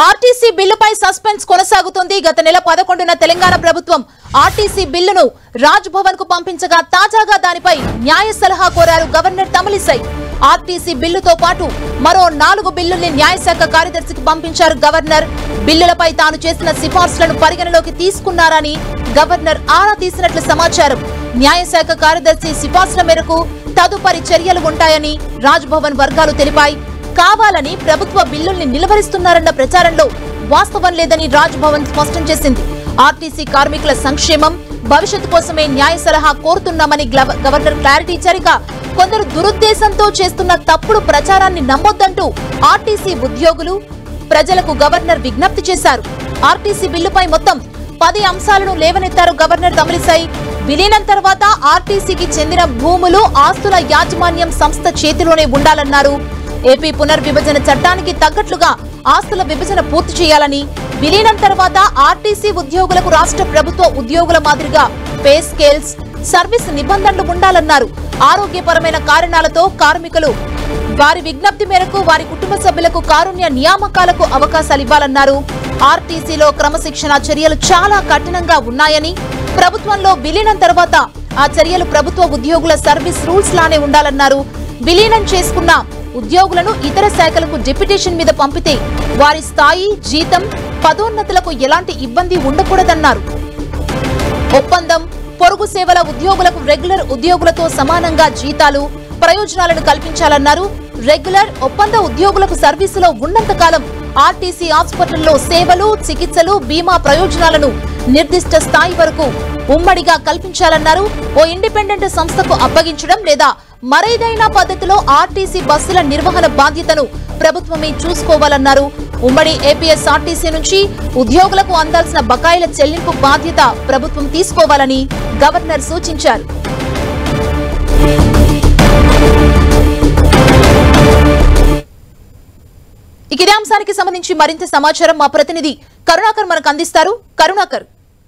RTC బిల్లుపై suspense కొనసాగుతుంది గత నెల పదకొండున తెలంగాణ ప్రభుత్వం ఆర్టీసీ బిల్లును రాజ్ భవన్ కు పంపించగా తాజాగా దానిపై న్యాయ సలహా కోరారు గవర్నర్ తమిళిసై ఆర్టీసీ బిల్లుతో పాటు మరో నాలుగు బిల్లుల్ని న్యాయశాఖ కార్యదర్శికి పంపించారు గవర్నర్ బిల్లులపై తాను చేసిన సిఫార్సులను పరిగణలోకి తీసుకున్నారని గవర్నర్ ఆరా తీసినట్లు సమాచారం న్యాయశాఖ కార్యదర్శి సిఫార్సుల మేరకు తదుపరి చర్యలు ఉంటాయని రాజ్ భవన్ వర్గాలు తెలిపాయి కావాలని ప్రభుత్వ బిల్లుల్ని నిలువరిస్తున్నారన్న ప్రచారంలో వాస్తవం లేదని రాజ్ భవన్ స్పష్టం చేసింది ఆర్టీసీ కార్మికుల సంక్షేమం భవిష్యత్తు కోసమే న్యాయ సలహా కోరుతున్నామని గ్లవ- గవర్నర్ క్లారిటీ ఇచ్చారిగా కొందరు దురుద్దేశంతో చేస్తున్న తప్పుడు ప్రచారాన్ని నమ్మొద్దంటూ ఆర్టీసీ ఉద్యోగులు ప్రజలకు గవర్నర్ విజ్ఞప్తి చేశారు ఆర్టీసీ బిల్లుపై మొత్తం పది అంశాలను లేవనెత్తారు గవర్నర్ తమిళిసై విలీనం తర్వాత ఆర్టీసీకి చెందిన భూములు ఆస్తుల యాజమాన్యం సంస్థ చేతిలోనే ఉండాలన్నారు ఏపీ పునర్విభజన చట్టానికి తగ్గట్లుగా ఆస్తుల విభజన పూర్తి చేయాలని విలీనం తర్వాత ఆర్టీసీ ఉద్యోగులకు రాష్ట్ర ప్రభుత్వ ఉద్యోగుల మాదిరిగా పే స్కేల్స్ సర్వీస్ నిబంధనలు ఉండాలన్నారు ఆరోగ్యపరమైన కారణాలతో కార్మికులు వారి విజ్ఞప్తి మేరకు వారి కుటుంబ సభ్యులకు కారుణ్య నియామకాలకు అవకాశాలు ఇవ్వాలన్నారు ఆర్టీసీలో క్రమశిక్షణ చర్యలు చాలా కఠినంగా ఉన్నాయని ప్రభుత్వంలో విలీనం తర్వాత ఆ చర్యలు ప్రభుత్వ ఉద్యోగుల సర్వీస్ రూల్స్ లానే ఉండాలన్నారు విలీనం చేసుకున్న ఉద్యోగులను ఇతర శాఖలకు డిప్యుటేషన్ మీద పంపితే వారి స్థాయి జీతం పదోన్నతులకు ఎలాంటి ఇబ్బంది ఉండకూడదన్నారు ఒప్పందం పొరుగు సేవల ఉద్యోగులకు రెగ్యులర్ ఉద్యోగులతో సమానంగా జీతాలు ప్రయోజనాలను కల్పించాలన్నారు రెగ్యులర్ ఒప్పంద ఉద్యోగులకు సర్వీసులో ఉన్నంత కాలం ఆర్టీసీ హాస్పిటల్లో సేవలు చికిత్సలు బీమా ప్రయోజనాలను నిర్దిష్ట స్థాయి వరకు ఉమ్మడిగా కల్పించాలన్నారు ఓ ఇండిపెండెంట్ సంస్థకు అప్పగించడం లేదా మరేదైనా పద్ధతిలో ఆర్టీసీ బస్సుల నిర్వహణ బాధ్యతను ప్రభుత్వమే చూసుకోవాలన్నారు ఉమ్మడి ఏపీఎస్ ఆర్టీసీ నుంచి ఉద్యోగులకు అందాల్సిన బకాయిల చెల్లింపు బాధ్యత ప్రభుత్వం తీసుకోవాలని గవర్నర్ సూచించారు ఇక ఇదే అంశానికి సంబంధించి మరింత సమాచారం మా ప్రతినిధి కరుణాకర్ మనకు అందిస్తారు కరుణాకర్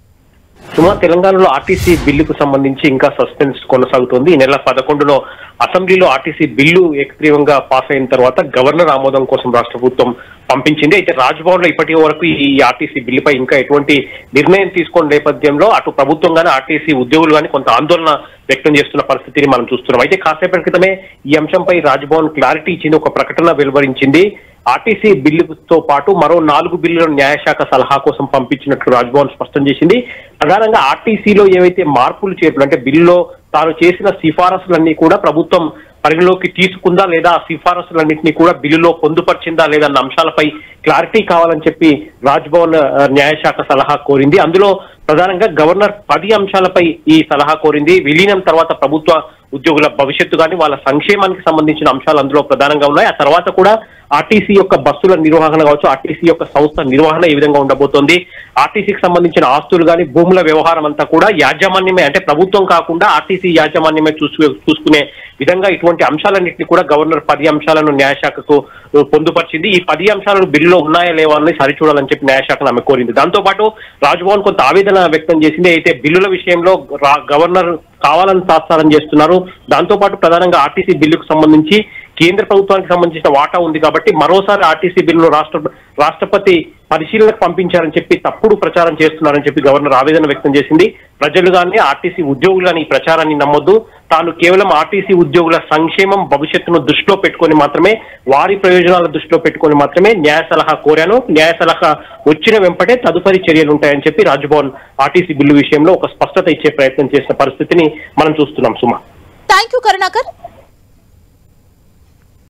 సుమా తెలంగాణలో ఆర్టీసీ బిల్లుకు సంబంధించి ఇంకా సస్పెన్స్ కొనసాగుతోంది ఈ నెల పదకొండులో అసెంబ్లీలో ఆర్టీసీ బిల్లు ఏకగ్రీవంగా పాస్ అయిన తర్వాత గవర్నర్ ఆమోదం కోసం రాష్ట్ర ప్రభుత్వం పంపించింది అయితే రాజ్భవన్ లో ఇప్పటి వరకు ఈ ఆర్టీసీ బిల్లుపై ఇంకా ఎటువంటి నిర్ణయం తీసుకున్న నేపథ్యంలో అటు ప్రభుత్వం గానీ ఆర్టీసీ ఉద్యోగులు గానీ కొంత ఆందోళన వ్యక్తం చేస్తున్న పరిస్థితిని మనం చూస్తున్నాం అయితే కాసేపటి క్రితమే ఈ అంశంపై రాజ్భవన్ క్లారిటీ ఇచ్చింది ఒక ప్రకటన వెలువరించింది ఆర్టీసీ బిల్లుతో పాటు మరో నాలుగు బిల్లులను న్యాయశాఖ సలహా కోసం పంపించినట్లు రాజ్భవన్ స్పష్టం చేసింది ప్రధానంగా ఆర్టీసీలో ఏవైతే మార్పులు చేర్పులు అంటే బిల్లులో తాను చేసిన సిఫారసులన్నీ కూడా ప్రభుత్వం పరిగణలోకి తీసుకుందా లేదా ఆ సిఫారసులన్నింటినీ కూడా బిల్లులో పొందుపరిచిందా లేదా అన్న అంశాలపై క్లారిటీ కావాలని చెప్పి రాజ్భవన్ ఆ, న్యాయశాఖ సలహా కోరింది అందులో ప్రధానంగా గవర్నర్ పది అంశాలపై ఈ సలహా కోరింది విలీనం తర్వాత ప్రభుత్వ ఉద్యోగుల భవిష్యత్తు కానీ వాళ్ళ సంక్షేమానికి సంబంధించిన అంశాలు అందులో ప్రధానంగా ఉన్నాయి ఆ తర్వాత కూడా ఆర్టీసీ యొక్క బస్సుల నిర్వహణ కావచ్చు ఆర్టీసీ యొక్క సంస్థ నిర్వహణ ఏ విధంగా ఉండబోతోంది ఆర్టీసీకి సంబంధించిన ఆస్తులు కానీ భూముల వ్యవహారం అంతా కూడా యాజమాన్యమే అంటే ప్రభుత్వం కాకుండా ఆర్టీసీ యాజమాన్యమే చూసు చూసుకునే విధంగా ఇటువంటి అంశాలన్నింటినీ కూడా గవర్నర్ పది అంశాలను న్యాయశాఖకు ఆ, పొందుపరిచింది ఈ పది అంశాలను బిల్లులో ఉన్నాయా లేవా అని సరిచూడాలని చెప్పి న్యాయశాఖను ఆమె కోరింది దాంతో పాటు రాజ్భవన్ కొంత ఆవేదన వ్యక్తం చేసింది అయితే బిల్లుల విషయంలో రా- గవర్నర్ కావాలని తాత్సారం చేస్తున్నారు దాంతో పాటు ప్రధానంగా ఆర్టీసీ బిల్లుకు సంబంధించి కేంద్ర ప్రభుత్వానికి సంబంధించిన వాటా ఉంది కాబట్టి మరోసారి ఆర్టీసీ బిల్లును రాష్ట్ర రాష్ట్రపతి పరిశీలనకు పంపించారని చెప్పి తప్పుడు ప్రచారం చేస్తున్నారని చెప్పి గవర్నర్ ఆవేదన వ్యక్తం చేసింది ప్రజలు కానీ ఆర్టీసీ ఉద్యోగులు కానీ ఈ ప్రచారాన్ని నమ్మొద్దు తాను కేవలం ఆర్టీసీ ఉద్యోగుల సంక్షేమం భవిష్యత్తును దృష్టిలో పెట్టుకొని మాత్రమే వారి ప్రయోజనాల దృష్టిలో పెట్టుకొని మాత్రమే న్యాయ సలహా కోరాను న్యాయ సలహా వచ్చిన వెంపటే తదుపరి చర్యలు ఉంటాయని చెప్పి రాజ్భవన్ ఆర్టీసీ బిల్లు విషయంలో ఒక స్పష్టత ఇచ్చే ప్రయత్నం చేసిన పరిస్థితిని మనం చూస్తున్నాం సుమా థ్యాంక్ యూ కరుణాకర్